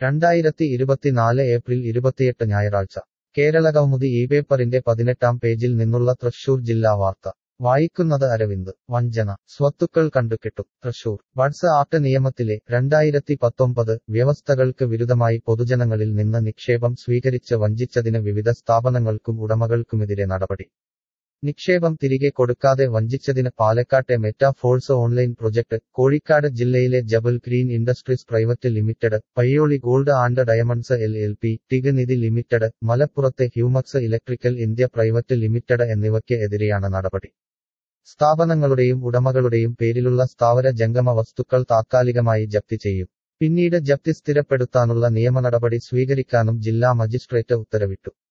രണ്ടായിരത്തി ഇരുപത്തിനാല് ഏപ്രിൽ ഇരുപത്തിയെട്ട് ഞായറാഴ്ച കേരള കൗമുദി ഈ പേപ്പറിന്റെ പതിനെട്ടാം പേജിൽ നിന്നുള്ള തൃശൂർ ജില്ലാ വാർത്ത വായിക്കുന്നത് അരവിന്ദ് വഞ്ചന സ്വത്തുക്കൾ കണ്ടുകെട്ടും തൃശൂർ വഡ്സ് ആക്ട് നിയമത്തിലെ രണ്ടായിരത്തി പത്തൊമ്പത് വ്യവസ്ഥകൾക്ക് വിരുദ്ധമായി പൊതുജനങ്ങളിൽ നിന്ന് നിക്ഷേപം സ്വീകരിച്ച് വഞ്ചിച്ചതിന് വിവിധ സ്ഥാപനങ്ങൾക്കും ഉടമകൾക്കുമെതിരെ നടപടി നിക്ഷേപം തിരികെ കൊടുക്കാതെ വഞ്ചിച്ചതിന് പാലക്കാട്ടെ Meta Force online project Kozhikode ജില്ലയിലെ Jabal Green Industries Private Limited Payyoli Gold and Diamonds L L P ടിഗ് നിധി ലിമിറ്റഡ് മലപ്പുറത്തെ Humax Electrical India Private Limited എന്നിവയ്ക്ക് എതിരെയാണ് നടപടി സ്ഥാപനങ്ങളുടെയും ഉടമകളുടെയും പേരിലുള്ള സ്ഥാവര ജംഗമ വസ്തുക്കൾ താത്കാലികമായി ജപ്തി ചെയ്യും പിന്നീട് ജപ്തി സ്ഥിരപ്പെടുത്താനുള്ള നിയമനടപടി സ്വീകരിക്കാനും ജില്ലാ മജിസ്ട്രേറ്റ് ഉത്തരവിട്ടു